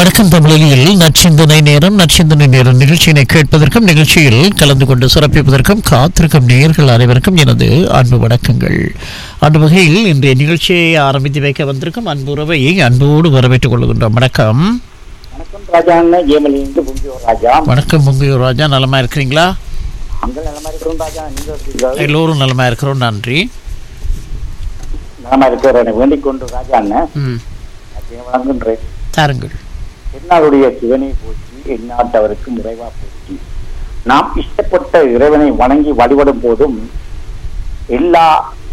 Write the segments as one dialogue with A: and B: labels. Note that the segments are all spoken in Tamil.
A: வணக்கம் தமிழில் நச்சிந்தனை நேரம் நச்சிந்தனை நேரம் நிகழ்ச்சியினை கேட்பதற்கும் நிகழ்ச்சியில் கலந்து கொண்டு சிறப்பிப்பதற்கும் காத்திருக்கும் நேயர்கள் அனைவருக்கும் எனது அன்பு வணக்கங்கள் அந்த வகையில் இன்றைய நிகழ்ச்சியை ஆரம்பித்து வைக்க வந்திருக்கும் அன்புறவை அன்போடு வரவேற்றுக் கொள்கின்றோம் வணக்கம்
B: வணக்கம் ராஜான்னு ஜெயமலிருந்து புங்கியோர் ராஜா
A: வணக்கம் முங்கையூர் ராஜா நலமா இருக்கிறீங்களா
B: அங்கே நலமா இருக்கிறோம் ராஜா நீங்க இருக்கிறீர்கள்
A: எல்லோரும் நலமா இருக்கிறோம் நன்றி
B: நலமா இருக்கிற வேண்டிக் கொண்டு ராஜான்னு
A: ம்
B: வழங்குன்றேன்
A: தாருங்கள்
B: என்னாருடைய சிவனை போற்றி எந்நாட்டவருக்கு முறைவா போற்றி நாம் இஷ்டப்பட்ட இறைவனை வணங்கி வழிபடும் போதும் எல்லா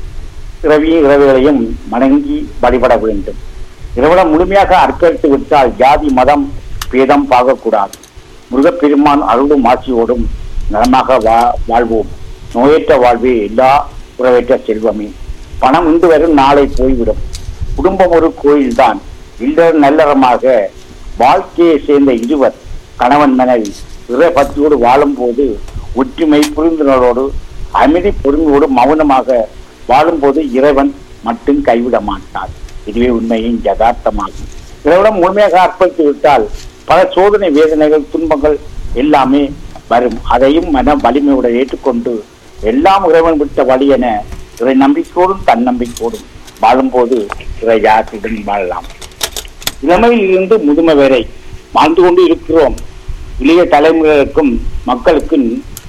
B: இறவிய இறவிகளையும் வணங்கி வழிபட வேண்டும் இறைவனம் முழுமையாக அர்ப்பணித்து விட்டால் ஜாதி மதம் பேதம் பார்க்கக்கூடாது முருகப்பெருமான் அருளும் ஆட்சியோடும் நலமாக வா வாழ்வோம் நோயற்ற வாழ்வே எல்லா உறவற்ற செல்வமே பணம் இன்று வரும் நாளை போய்விடும் குடும்பம் ஒரு கோயில்தான் இல்லற நல்லறமாக வாழ்க்கையை சேர்ந்த இருவர் கணவன் மனைவி இறைபக்தியோடு வாழும்போது ஒற்றுமை புரிந்துணர்வோடு அமைதி பொறுமையோடு மௌனமாக வாழும்போது இறைவன் மட்டும் கைவிட மாட்டார் இதுவே உண்மையின் யதார்த்தமாகும் இறைவனம் முழுமையாக அர்ப்பணித்து விட்டால் பல சோதனை வேதனைகள் துன்பங்கள் எல்லாமே வரும் அதையும் மன வலிமையோடு ஏற்றுக்கொண்டு எல்லாம் இறைவன் விட்ட வழி என இறை நம்பிக்கையோடும் தன்னம்பிக்கையோடும் வாழும்போது இறை யாத்திரம் வாழலாம் இளமையில் இருந்து முதுமை வரை வாழ்ந்து கொண்டு இருக்கிறோம் இளைய தலைமுறைகளுக்கும் மக்களுக்கும்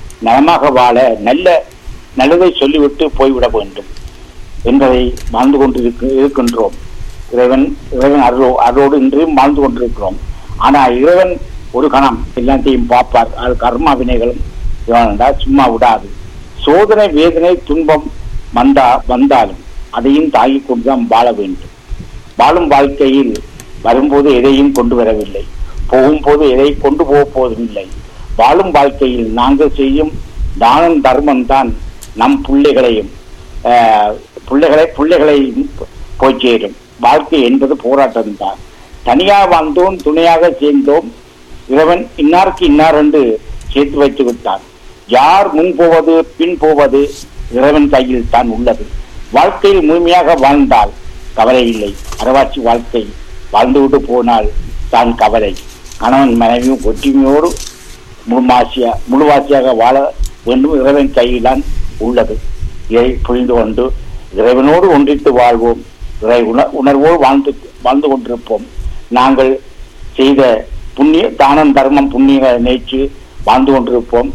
B: நலமாக வாழ நல்ல நல்லதை சொல்லிவிட்டு போய்விட வேண்டும் என்பதை வாழ்ந்து கொண்டு இருக்கு- இருக்கின்றோம் இறைவன் இறைவன் அருளோ அருளோடு இன்றையும் வாழ்ந்து கொண்டிருக்கிறோம் ஆனா இறைவன் ஒரு கணம் எல்லாத்தையும் பார்ப்பார் அது கர்மா வினைகளும் இவன்டா சும்மா விடாது சோதனை வேதனை துன்பம் வந்தா வந்தாலும் அதையும் தாங்கிக் கொண்டுதான் வாழ வேண்டும் வாழும் வாழ்க்கையில் வரும்போது எதையும் கொண்டு வரவில்லை போகும்போது எதை கொண்டு போக போவதில்லை வாழும் வாழ்க்கையில் நாங்கள் செய்யும் தானம் தர்மம் தான் நம் பிள்ளைகளையும் ஆஹ், பிள்ளைகளை பிள்ளைகளை போய் சேரும் வாழ்க்கை என்பது போராட்டம் தான் தனியாக வாழ்ந்தோம் துணையாக சேர்ந்தோம் இறைவன் இன்னாருக்கு இன்னார் என்று சேர்த்து வைத்து விட்டார் யார் முன் போவது பின் போவது இறைவன் கையில் தான் உள்ளது வாழ்க்கையில் முழுமையாக வாழ்ந்தால் கவலை இல்லை அரவாட்சி வாழ்க்கை வாழ்ந்துவிட்டு போனால் தான் கவலை கணவன் மனைவியும் ஒற்றுமையோடு முழுமாசியா முழுவாசியாக வாழ வேண்டும் இறைவன் கையில்தான் உள்ளது இதை புரிந்து கொண்டு இறைவனோடு ஒன்றித்து வாழ்வோம் இறை உண உணர்வோடு வாழ்ந்து வாழ்ந்து கொண்டிருப்போம் நாங்கள் செய்த புண்ணிய தானம் தர்மம் புண்ணிய நேற்று வாழ்ந்து கொண்டிருப்போம்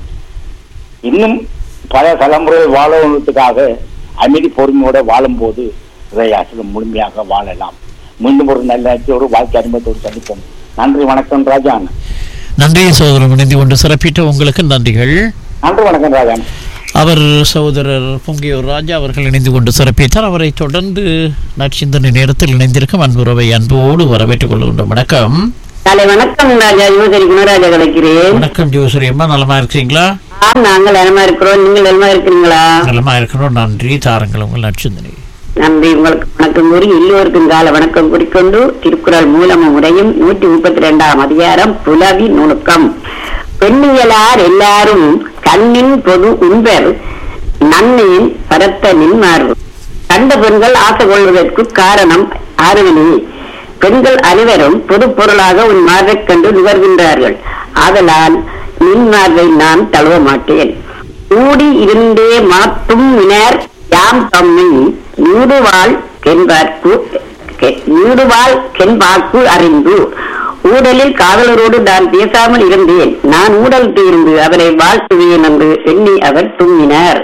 B: இன்னும் பல தலைமுறை வாழறதுக்காக அமைதி பொறுமையோட வாழும்போது இறையாசிரம் முழுமையாக வாழலாம் மீண்டும் ஒரு நல்ல நேரத்தோடு வாழ்க்கை அனுபவத்தோடு சந்திப்போம் நன்றி வணக்கம் ராஜான்
A: நன்றி சகோதரன் இணைந்து கொண்டு சிறப்பித்த உங்களுக்கு நன்றிகள்
B: நன்றி வணக்கம் ராஜான்
A: அவர் சகோதரர் பொங்கியூர் ராஜா அவர்கள் இணைந்து கொண்டு சிறப்பித்தார் அவரை தொடர்ந்து நற்சிந்தனை நேரத்தில் இணைந்திருக்கும் அன்புறவை அன்போடு வரவேற்றுக் கொள்கின்றோம் வணக்கம்
C: காலை வணக்கம் ராஜா யுவசரி குணராஜா கிடைக்கிறேன்
A: வணக்கம் ஜோசரி அம்மா நலமா இருக்கீங்களா
C: ஆம் நாங்கள் நலமா இருக்கிறோம் நீங்கள் நலமா இருக்கிறீங்களா
A: நலமா இருக்கிறோம் நன்றி தாருங்கள் உங்கள் நற்சிந்தனை
C: நன்றி உங்களுக்கு வணக்கம் கூறி எல்லோருக்கும் கால வணக்கம் கூறிக்கொண்டு திருக்குறள் மூலமும் முறையும் நூற்றி முப்பத்தி ரெண்டாம் அதிகாரம் புலவி நுணுக்கம் பெண்ணியலார் எல்லாரும் கண்ணின் பொது உண்பர் நன்மையின் பரத்த நின்மார்வு கண்ட பெண்கள் ஆசை கொள்வதற்கு காரணம் ஆறுவனே பெண்கள் அனைவரும் பொது பொருளாக உன் மார்பைக் கண்டு நுகர்கின்றார்கள் ஆதலால் நின் மார்பை நான் தழுவ மாட்டேன் கூடி இருந்தே மாற்றும் வினர் யாம் தம்மை நீடுவாள் கென்பார்க்கு கெ- நீடுவாள் கென்பார்க்கு அறிந்து ஊடலில் காதலரோடு நான் பேசாமல் இருந்தேன் நான் ஊடல் தீர்ந்து அவரை வாழ்த்துவேன் என்று எண்ணி அவர் தும்மினார்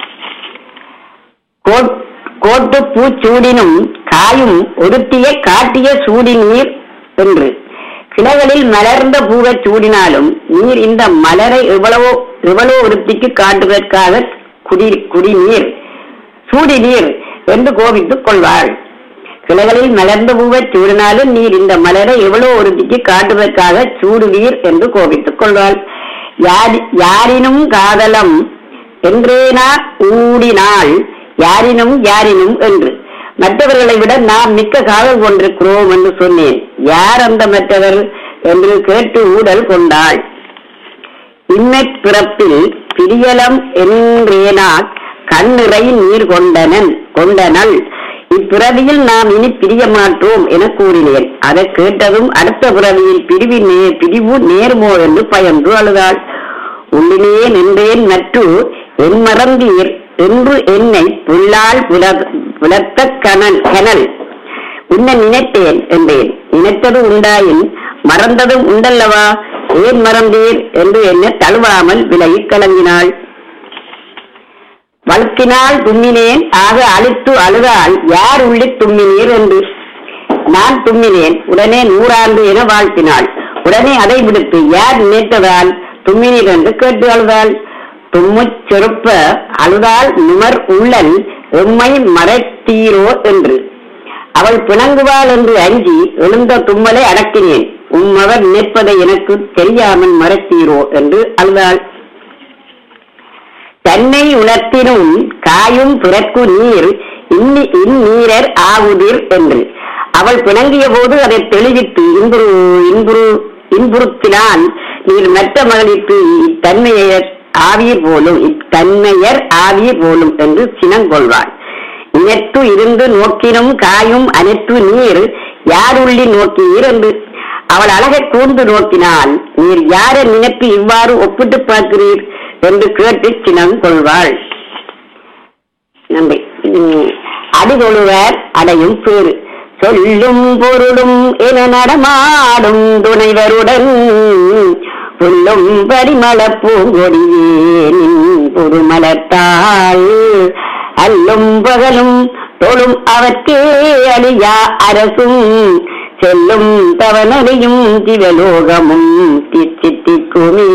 C: கோட்- கோட்டு பூச்சூடினும் காயும் ஒருத்திய காட்டிய சூடி நீர் என்று கிளைகளில் மலர்ந்த பூவைச் சூடினாலும் நீர் இந்த மலரை எவ்வளவோ எவ்வளோ ஒருத்திக்கு காட்டுவதற்காக குடி குடிநீர் சூடி நீர் என்று கோபித்துக் கொள்வாள் கிளைகளில் மலர்ந்த பூவைச் சூடினாலும் நீர் இந்த மலரை எவ்வளோ ஒருத்திக்கு காட்டுவதற்காக சூடுவீர் என்று கோபித்துக் கொள்வாள் யாரி- யாரினும் காதலம் என்றேனா ஊடினாள் யாரினும் யாரினும் என்று மற்றவர்களை விட நாம் மிக்க காதல் கொண்டிருக்கிறோம் என்று சொன்னேன் யார் அந்த மற்றவர் என்று கேட்டு ஊடல் கொண்டாள் இம்மைப் பிறப்பில் பிரியலம் என்றேனா கண்ணிறை நீர் கொண்டனன் கொண்டனள் இப்பிறவியில் நாம் இனி பிரிய மாட்டோம் என கூறினேன் அதை கேட்டதும் அடுத்த பிறவியில் பிரிவி நே பிரிவு நேருமோ என்று பயந்து அழுதாள் உள்ளிலே நின்றேன் நற்று என் மறந்தீர் என்று என்னை புல்லால் புல- புலத்த கனல் கனல் உன்னை நினைத்தேன் என்றேன் நினைத்தது உண்டாயின் மறந்ததும் உண்டல்லவா ஏன் மறந்தீர் என்று என்னை தழுவாமல் விலகிக் கலங்கினாள் வழக்கினால் தும்மினேன் ஆக அழித்து அழுதால் யார் உள்ளி தும்மினீர் என்று நான் தும்மினேன் உடனே நூறாண்டு என வாழ்த்தினாள் உடனே அதை விடுத்து யார் நினைத்ததால் தும்மினீர் என்று கேட்டு அழுதாள் தும்முச் செருப்ப அழுதால் நுமர் உள்ளல் எம்மை மறைத்தீரோ என்று அவள் பிணங்குவாள் என்று அஞ்சி எழுந்த தும்மலை அடக்கினேன் உம்மவர் நினைப்பதை எனக்கு தெரியாமல் மறைத்தீரோ என்று அழுதாள் தன்னை உணர்த்தினும் காயும் பிறக்கு நீர் இன்னி இந்நீரர் ஆவுதிர் என்று அவள் பிணங்கிய போது அதை தெளிவித்து இன்புறு இன்புறு இன்புறுத்தினால் நீர் மற்ற மகளிருக்கு இத்தன்மையர் ஆவீர் போலும் இத்தன்மையர் ஆவீர் போலும் என்று சினங்கொள்வாள் நினைத்து இருந்து நோக்கினும் காயும் அனைத்து நீர் யாருள்ளி நோக்கீர் என்று அவள் அழகை கூர்ந்து நோக்கினால் நீர் யாரை நினைத்து இவ்வாறு ஒப்பிட்டு பார்க்கிறீர் என்று கேட்டு சினம் கொள்வாள் நன்றி உம், அடிகொழுவர் அடையும் பேரு சொல்லும் பொருளும் என நடமாடும் துணைவருடன் புல்லும் பரிமள பூங்கொடியே நின் புதுமலத்தாள் அல்லும் பகலும் தொழும் அவர்க்கே அழியா அரசும் செல்லும் தவனறியும் திவலோகமும் திச்சித்திக்குமே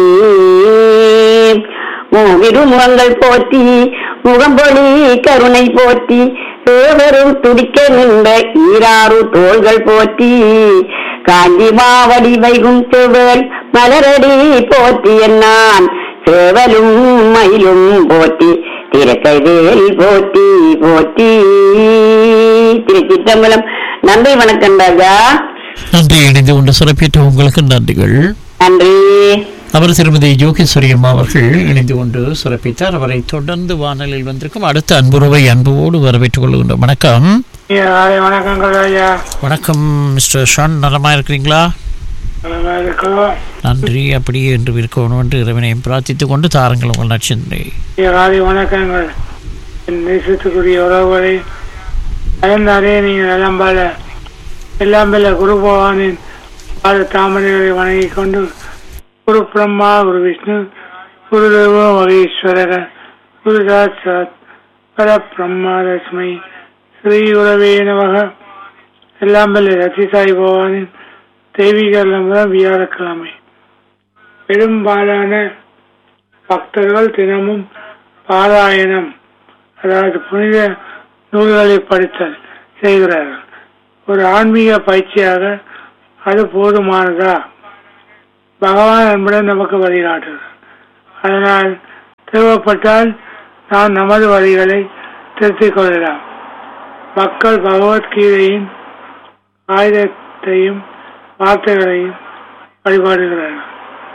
C: மூவிருமுகங்கள் போற்றி முகம்பொழி கருணை போற்றி ஏவரும் துடிக்க நின்ற ஈராறு தோள்கள் போற்றி காஞ்சி மாவடி வைகும் செவல் மலரடி போற்றி என்னான் சேவலும் மயிலும் போற்றி திருக்கைவேல் போற்றி போற்றி திருச்சிற்றம்பலம் நன்றி வணக்கம் ராஜா
A: நன்றி இணைந்து கொண்டு சிறப்பித்த உங்களுக்கு நன்றிகள்
C: நன்றி
A: அவர் திருமதி யோகேஸ்வரி அம்மா அவர்கள் இணைந்து கொண்டு சிறப்பித்தார் அவரை தொடர்ந்து வானலில் வந்திருக்கும் அடுத்த அன்புறவை அன்போடு வரவேற்றுக் கொள்கின்றோம் வணக்கம்
D: ஐயா காலை வணக்கங்கள் ஐயா
A: வணக்கம் மிஸ்டர் ஷான் நலமா இருக்கிறீங்களா
D: நல்லா இருக்கோம்
A: நன்றி அப்படியே என்று இருக்கணும் என்று இறைவனையும் பிரார்த்தித்துக் கொண்டு தாருங்கள் உங்கள் நட்சத்திரை
D: ஐயா காலை வணக்கங்கள் என் நேசத்துக்குரிய உறவுகளை நலந்தாரே நீங்கள் நலம்பால எல்லாம் பல குரு பகவானின் பாத தாமரைகளை வணங்கிக் கொண்டு குரு பிரம்மா குரு விஷ்ணு குரு தேவ மகேஸ்வரக குரு சாட்சாத் பர பிரம்மா தஸ்மை ஸ்ரீ உறவே நமக எல்லாம் பல ரத்திசாய் பகவானின் தெய்வீக முதல் வியாழக்கிழமை பெரும்பாலான பக்தர்கள் தினமும் பாராயணம் அதாவது புனித நூல்களை படித்தல் செய்கிறார்கள் ஒரு ஆன்மீக பயிற்சியாக அது போதுமானதா பகவான் என்புடன் நமக்கு வழிகாட்டுகிறார் அதனால் தேவைப்பட்டால் நாம் நமது வழிகளை திருத்திக் கொள்ளலாம் மக்கள் பகவத்கீதையின் ஆயுதத்தையும் வார்த்தைகளையும் வழிபாடுகிறார்கள்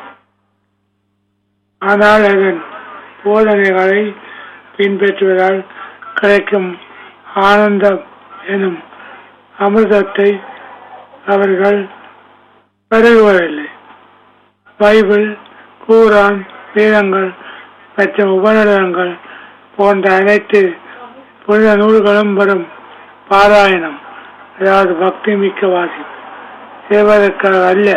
D: ஆனால் அதன் போதனைகளை பின்பற்றுவதால் கிடைக்கும் ஆனந்தம் எனும் அமிர்தத்தை அவர்கள் பெருகுவதில்லை பைபிள் கூரான் வேதங்கள் மற்றும் உபநிடதங்கள் போன்ற அனைத்து புனித நூல்களும் வரும் பாராயணம் அதாவது பக்தி மிக்க வாசிப்பு செய்வதற்காக அல்ல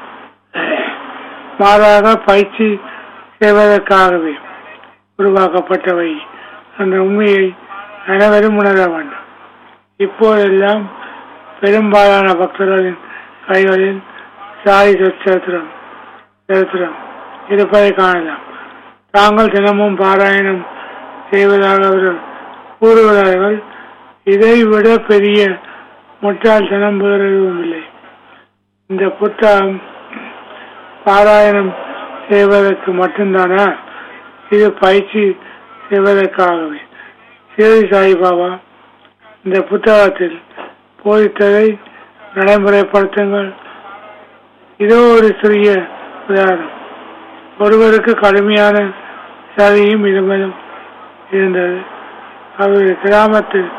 D: மாறாக பயிற்சி செய்வதற்காகவே உருவாக்கப்பட்டவை என்ற உண்மையை அனைவரும் உணர வேண்டும் இப்போதெல்லாம் பெரும்பாலான பக்தர்களின் கைகளில் சாரி சொச்சத்திரம் சரித்திரம் இருப்பதை காணலாம் தாங்கள் தினமும் பாராயணம் செய்வதாக அவர்கள் கூறுகிறார்கள் இதை விட பெரிய முட்டாள்தனம் வேறு எதுவும் இல்லை இந்த புத்தகம் பாராயணம் செய்வதற்கு மட்டும்தானா இது பயிற்சி செய்வதற்காகவே சிறி சாய்பாபா இந்த புத்தகத்தில் போதித்ததை நடைமுறைப்படுத்துங்கள் இதோ ஒரு சிறிய உதாரணம் ஒருவருக்கு கடுமையான சதியும் இருமலும் இருந்தது அவர் கிராமத்தில்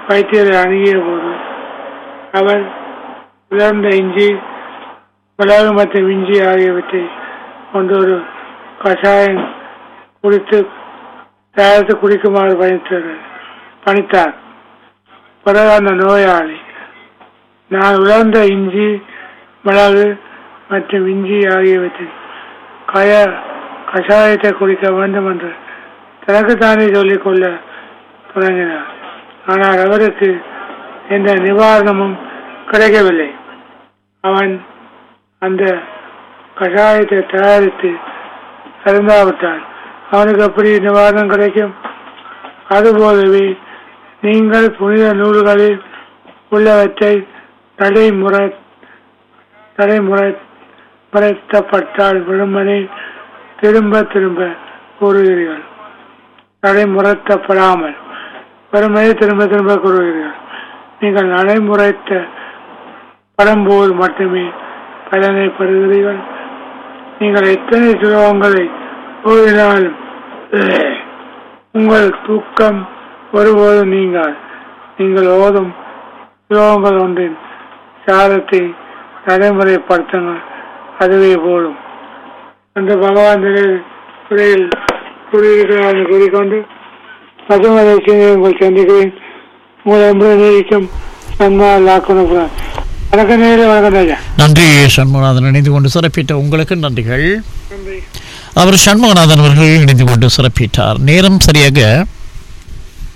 D: வைத்தியரை அணுகிய போது அவர் உலர்ந்த இஞ்சி மிளகு மற்றும் இஞ்சி ஆகியவற்றை கொண்டு ஒரு கஷாயம் குடித்து தயாரித்து குடிக்குமாறு பணித்தார் பணித்தார் பிறகு அந்த நோயாளி நான் உலர்ந்த இஞ்சி மிளகு மற்றும் இஞ்சி ஆகியவற்றின் கய கஷாயத்தை குடிக்க வேண்டும் என்று தனக்குத்தானே சொல்லிக் கொள்ள தொடங்கினார் ஆனால் அவருக்கு எந்த நிவாரணமும் கிடைக்கவில்லை அவன் அந்த கஷாயத்தை தயாரித்து அருந்தாவிட்டால் அவனுக்கு எப்படி நிவாரணம் கிடைக்கும் அதுபோலவே நீங்கள் புனித நூல்களில் உள்ளவற்றை நடைமுறை நடைமுறை முறைத்தப்பட்டால் விரும்பனை திரும்ப திரும்ப கூறுகிறீர்கள் நடைமுறைத்தப்படாமல் வெறுமனே திரும்ப திரும்ப கூறுகிறீர்கள் நீங்கள் நடைமுறைத்த படும்போது மட்டுமே பலனை பெறுகிறீர்கள் நீங்கள் எத்தனை சுலோகங்களை ஓதினாலும் உங்கள் தூக்கம் ஒருபோதும் நீங்கள் நீங்கள் ஓதும் சுலோகங்கள் ஒன்றின் சாரத்தை நடைமுறைப்படுத்துங்கள் அதுவே போதும் என்று பகவான் துறையில் கூறியிருக்கிறார் என்று கூறிக்கொண்டு பசுமலை உங்கள் சந்திக்கிறேன் உங்களை எப்படி நீடிக்கும் நன்மா லாக்கணும் வணக்கம் நேரில் வணக்கம் ராஜா
A: நன்றி சண்முகநாதன் இணைந்து கொண்டு சிறப்பித்த உங்களுக்கு நன்றிகள்
D: நன்றி
A: அவர் சண்முகநாதன் அவர்கள் இணைந்து கொண்டு சிறப்பித்தார் நேரம் சரியாக